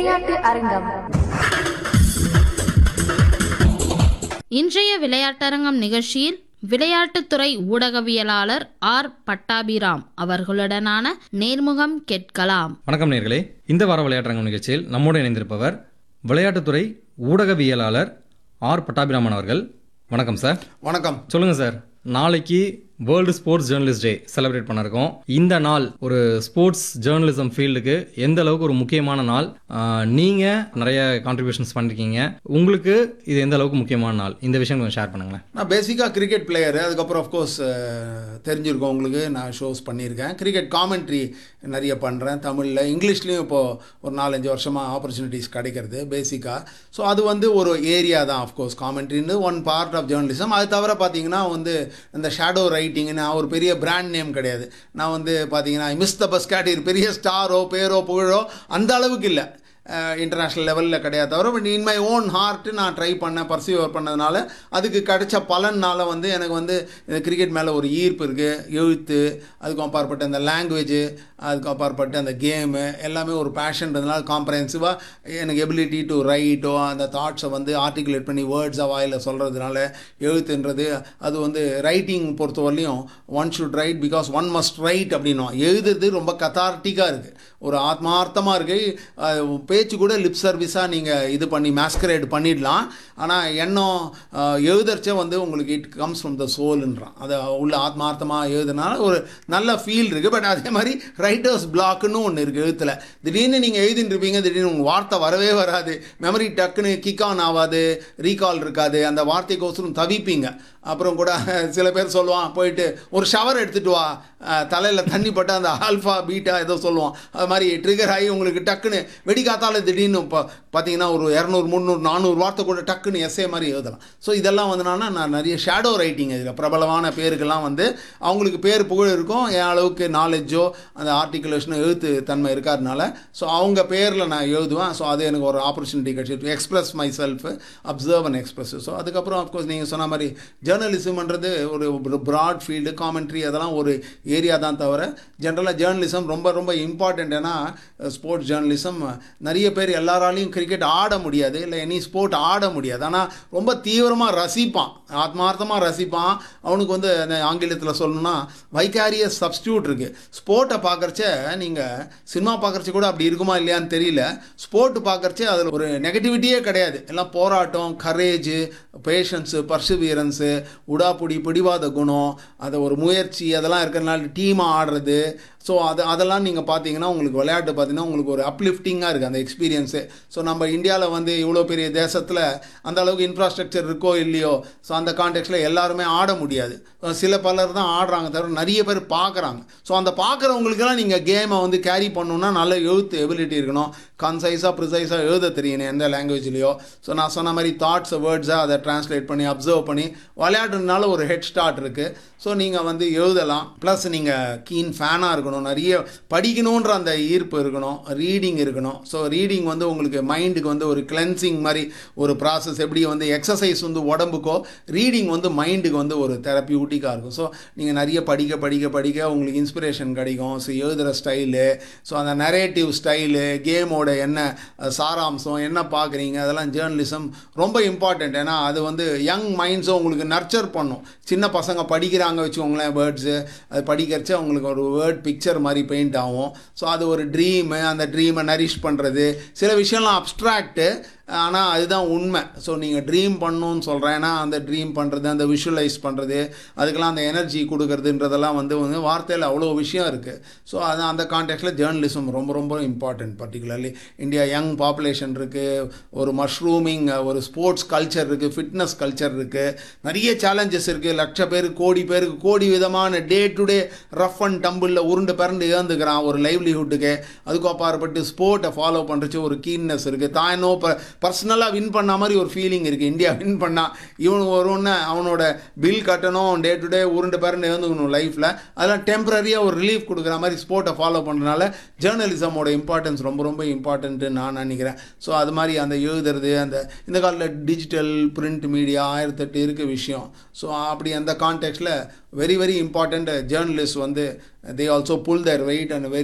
விளையாட்டு அரங்கம் இன்றைய விளையாட்டரங்கம் நிகழ்ச்சியில் விளையாட்டுத்துறை ஊடகவியலாளர் ஆர் பட்டாபிராம் அவர்களுடனான நேர்முகம் கேட்கலாம் வணக்கம் நேர்களே இந்த வார விளையாட்டரங்கம் நிகழ்ச்சியில் நம்மோடு இணைந்திருப்பவர் விளையாட்டுத்துறை ஊடகவியலாளர் ஆர் பட்டாபிராமன் அவர்கள் வணக்கம் சார் வணக்கம் சொல்லுங்க சார் நாளைக்கு world sports journalist day celebrate பண்ண இருக்கோம் இந்த நாள் ஒரு ஸ்போர்ட்ஸ் ஜேர்னலிசம் ஃபீல்டுக்கு எந்த அளவுக்கு ஒரு முக்கியமான நாள் ஆஹ், நீங்க நிறைய கான்ட்ரிபியூஷன்ஸ் பண்ணிருக்கீங்க உங்களுக்கு இது எந்த அளவுக்கு முக்கியமான நாள் இந்த விஷயம் கொஞ்சம் ஷேர் பண்ணுங்களேன் நான் பேசிக்காக கிரிக்கெட் பிளேயரு அதுக்கப்புறம் அஃப்கோர்ஸ் தெரிஞ்சிருக்கோம் உங்களுக்கு நான் ஷோஸ் பண்ணியிருக்கேன் கிரிக்கெட் காமெண்ட்ரி நிறைய பண்ணுறேன் தமிழில் இங்கிலீஷ்லேயும் இப்போது ஒரு நாலஞ்சு வருஷமாக ஆப்பர்ச்சுனிட்டிஸ் கிடைக்கிறது பேசிக்காக ஸோ அது வந்து ஒரு ஏரியா தான் அஃப்கோர்ஸ் காமெண்ட்ரின்னு ஒன் பார்ட் ஆஃப் ஜேர்னலிசம் அது தவிர பார்த்தீங்கன்னா வந்து இந்த ஷேடோ ரைட்டிங் நான் ஒரு பெரிய பிராண்ட் நேம் கிடையாது நான் வந்து பார்த்தீங்கன்னா மிஸ் த பஸ் கேட்டீர் பெரிய ஸ்டாரோ பேரோ புகழோ அந்த அளவுக்கு இல்லை இன்டர்நேஷ்னல் லெவலில் கிடையாது தவிர but in my own heart நான் ட்ரை பண்ணேன் பர்சியூவர் பண்ணதுனால அதுக்கு கிடைச்ச பலனால் வந்து எனக்கு வந்து இந்த கிரிக்கெட் மேலே ஒரு ஈர்ப்பு இருக்குது எழுத்து அதுக்கு அப்பாற்பட்ட அந்த லாங்குவேஜ் அதுக்கு அப்பாற்பட்ட அந்த கேமு எல்லாமே ஒரு பேஷன்றதுனால காம்ப்ரஹென்சிவாக எனக்கு எபிலிட்டி டு ரைட்டோ அந்த தாட்ஸை வந்து ஆர்டிகுலேட் பண்ணி வேர்ட்ஸாக வாயில் சொல்கிறதுனால எழுத்துன்றது அது வந்து ரைட்டிங் பொறுத்தவரையிலையும் one should write because one must write அப்படின்னும் எழுதுறது ரொம்ப கத்தார்டிக்காக இருக்குது ஒரு ஆத்மார்த்தமாக இருக்குது பேச்சு கூட லிப் சர்வீஸாக நீங்கள் இது பண்ணி மேஸ்கரேட் பண்ணிடலாம் ஆனால் எண்ணம் அஹ், எழுதறச்ச வந்து உங்களுக்கு இட் கம்ஸ் ஃப்ரம் த சோல்ன்றான் அதை உள்ள ஆத்மார்த்தமாக எழுதுனால ஒரு நல்ல ஃபீல் இருக்குது பட் அதே மாதிரி ரைட்டர்ஸ் பிளாக்குன்னு ஒன்று இருக்குது எழுத்தில் திடீர்னு நீங்கள் எழுதிட்டு இருப்பீங்க திடீர்னு உங்கள் வார்த்தை வரவே வராது மெமரி டக்குன்னு கிக் ஆன் ஆகாது ரீகால் இருக்காது அந்த வார்த்தைக்கோசரம் தவிப்பீங்க அப்புறம் கூட சில பேர் சொல்லுவான் போயிட்டு ஒரு ஷவர் எடுத்துட்டு வா தலையில் தண்ணி பட்டு அந்த ஆல்ஃபா பீட்டா ஏதோ சொல்லுவான் அது மாதிரி ட்ரிகர் ஆகி உங்களுக்கு டக்குன்னு வெடிக்காத்தால திடீர்னு இப்போ பார்த்தீங்கன்னா ஒரு இரநூறு முந்நூறு நானூறு வார்த்தை கூட டக்குன்னு எஸ்ஏ மாதிரி எழுதலாம் ஸோ இதெல்லாம் வந்து நான் நான் நிறைய ஷேடோ ரைட்டிங் இதில் பிரபலமான பேருக்கெல்லாம் வந்து அவங்களுக்கு பேர் புகழ் இருக்கும் என் அளவுக்கு நாலேஜோ அந்த ஆர்டிகுலேஷனோ எழுத்து தன்மை இருக்காதனால ஸோ அவங்க பேரில் நான் எழுதுவேன் ஸோ அது எனக்கு ஒரு ஆப்பர்ச்சுனிட்டி கிடச்சி express myself observe and express so அதுக்கப்புறம் அஃப்கோர்ஸ் நீங்கள் சொன்ன மாதிரி ஜேர்னலிசம்ன்றது ஒரு ப்ராட் ஃபீல்டு காமெண்ட்ரி அதெல்லாம் ஒரு ஏரியா தான் தவிர ஜென்ரலாக ஜேர்னலிசம் ரொம்ப ரொம்ப இம்பார்ட்டண்ட் ஏன்னா ஸ்போர்ட்ஸ் ஜேர்னலிசம் நிறைய பேர் எல்லாராலையும் கிரிக்கெட் ஆட முடியாது இல்லை எனி ஸ்போர்ட் ஆட முடியாது ஆனால் ரொம்ப தீவிரமாக ரசிப்பான் ஆத்மார்த்தமாக ரசிப்பான் அவனுக்கு வந்து அந்த ஆங்கிலத்தில் சொல்லணும்னா வைகாரியஸ் சப்ஸ்டியூட் இருக்குது ஸ்போர்ட்டை பார்க்குறச்ச நீங்கள் சினிமா பார்க்குறச்ச கூட அப்படி இருக்குமா இல்லையான்னு தெரியல ஸ்போர்ட் பார்க்குறச்ச அதில் ஒரு நெகட்டிவிட்டியே கிடையாது எல்லாம் போராட்டம் கரேஜு பேஷன்ஸு பர்சிவியரன்ஸு உடாப்புடி பிடிவாத குணம் அதை ஒரு முயற்சி அதெல்லாம் இருக்கிறனால டீமாக ஆடுறது ஸோ அது அதெல்லாம் நீங்கள் பார்த்தீங்கன்னா உங்களுக்கு விளையாட்டு பார்த்தீங்கன்னா உங்களுக்கு ஒரு அப்லிஃப்டிங்காக இருக்குது அந்த எக்ஸ்பீரியன்ஸு ஸோ நம்ம இந்தியாவில் வந்து இவ்வளோ பெரிய தேசத்தில் அந்த அளவுக்கு இன்ஃப்ராஸ்ட்ரக்சர் இருக்கோ இல்லையோ ஸோ அந்த கான்டெக்ட்டில் எல்லாருமே ஆட முடியாது So, சில பலர் தான் ஆடுறாங்க தவிர நிறைய பேர் பார்க்குறாங்க ஸோ அந்த பார்க்குறவங்களுக்கெல்லாம் நீங்கள் கேமை வந்து கேரி பண்ணணுன்னா நல்ல எழுத்து எபிலிட்டி இருக்கணும் கன்சைஸாக ப்ரிசைஸாக எழுத தெரியணும் எந்த லாங்குவேஜ்லேயோ ஸோ நான் சொன்ன மாதிரி தாட்ஸ் வேர்ட்ஸாக அதை ட்ரான்ஸ்லேட் பண்ணி அப்சர்வ் பண்ணி விளையாடுறதுனால ஒரு ஹெட் ஸ்டார்ட் இருக்குது ஸோ நீங்கள் வந்து எழுதலாம் ப்ளஸ் நீங்கள் கீன் ஃபேனாக இருக்கணும் நிறைய படிக்கணுன்ற அந்த ஈர்ப்பு இருக்கணும் ரீடிங் இருக்கணும் ஸோ ரீடிங் வந்து உங்களுக்கு மைண்டுக்கு வந்து ஒரு கிளென்சிங் மாதிரி ஒரு ப்ராசஸ் எப்படி வந்து எக்ஸசைஸ் வந்து உடம்புக்கோ ரீடிங் வந்து மைண்டுக்கு வந்து ஒரு தெரப்பியூட்டிக்காக இருக்கும் ஸோ நீங்கள் நிறைய படிக்க படிக்க படிக்க உங்களுக்கு இன்ஸ்பிரேஷன் கிடைக்கும் ஸோ எழுதுகிற ஸ்டைலு ஸோ அந்த நரேட்டிவ் ஸ்டைலு கேமோட என்ன அஹ், சாராம்சம் என்ன பார்க்குறீங்க அதெல்லாம் ஜேர்னலிசம் ரொம்ப இம்பார்ட்டண்ட் ஏன்னா அது வந்து யங் மைண்ட்ஸும் உங்களுக்கு நர்ச்சர் பண்ணும் சின்ன பசங்க படிக்கிறாங்க வச்சுக்கோங்களேன் வேர்ட்ஸு அது படிக்கிறச்ச உங்களுக்கு ஒரு வேர்ட் பிக்சர் மாதிரி பெயிண்ட் ஆகும் ஸோ அது ஒரு ட்ரீமு அந்த ட்ரீமை நரிஷ் பண்ணுறது சில விஷயம்லாம் அப்ட்ராக்ட்டு ஆனால் அதுதான் உண்மை ஸோ நீங்கள் ட்ரீம் பண்ணணும்னு சொல்கிறேன் ஏன்னா அந்த ட்ரீம் பண்ணுறது அந்த விஷுவலைஸ் பண்ணுறது அதுக்கெல்லாம் அந்த எனர்ஜி கொடுக்கறதுன்றதெல்லாம் வந்து வந்து வார்த்தையில் அவ்வளோ விஷயம் இருக்குது ஸோ அது அந்த கான்டெக்ட்டில் ஜேர்னலிசம் ரொம்ப ரொம்ப important particularly India young population இருக்குது ஒரு மஷ்ரூமிங் ஒரு ஸ்போர்ட்ஸ் கல்ச்சர் இருக்குது ஃபிட்னஸ் கல்ச்சர் இருக்குது நிறைய சேலஞ்சஸ் இருக்குது லட்ச பேர் கோடி பேருக்கு கோடி விதமான day to day rough and டம்பிளில் உருண்டு பிறண்டு ஏந்துக்கிறான் ஒரு லைவ்லிஹுட்டுக்கு அதுக்கு அப்பாற்பட்டு ஸ்போர்ட்டை ஃபாலோ பண்ணுறச்சு ஒரு கீன்னஸ் இருக்குது தான் இன்னும் இப்போ பர்சனலாக வின் பண்ண மாதிரி ஒரு ஃபீலிங் இருக்குது இந்தியா வின் பண்ணா இவன் வரும்னு அவனோட பில் கட்டணும் டே டு டே உருண்டு பிறண்டு எழுந்துக்கணும் லைஃப்பில் அதெல்லாம் டெம்பரரியாக ஒரு ரிலீஃப் கொடுக்குற மாதிரி ஸ்போர்ட்டை ஃபாலோ பண்ணுறதுனால ஜேர்னலிசமோட இம்பார்ட்டன்ஸ் ரொம்ப ரொம்ப இம்பார்ட்டன்ட்டு நான் நினைக்கிறேன் ஸோ அது மாதிரி அந்த எழுதுறது அந்த இந்த காலத்தில் டிஜிட்டல் பிரிண்ட் மீடியா ஆயிரத்தெட்டு இருக்க விஷயம் ஸோ அப்படி அந்த கான்டெக்ட்டில் வெரி வெரி இம்பார்ட்டண்ட் ஜேர்னலிஸ்ட் வந்து they also pull their weight and very